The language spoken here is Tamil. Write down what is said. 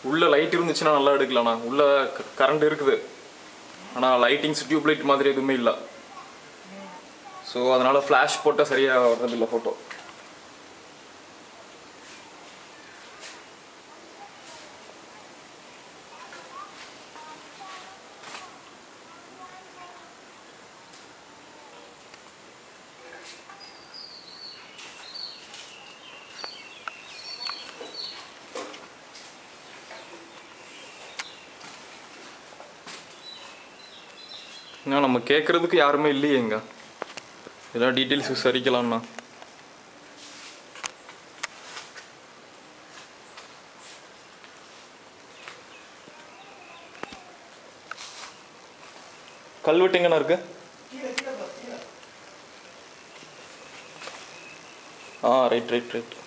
உள்ள லைட் இருந்துச்சுன்னா நல்லா எடுக்கலாம்ண்ணா உள்ள கரண்ட் இருக்குது ஆனால் லைட்டிங்ஸ் டியூப் லைட் மாதிரி எதுவுமே இல்லை ஸோ அதனால ஃப்ளாஷ் போட்டால் சரியாக வர்றதில்ல ஃபோட்டோ ஏன்னா நம்ம கேட்குறதுக்கு யாருமே இல்லையே இங்க எல்லா டீட்டெயில்ஸ் விசாரிக்கலாம்ண்ணா கல்வெட்டு எங்கண்ணா இருக்கு ஆ ரைட் ரைட் ரைட்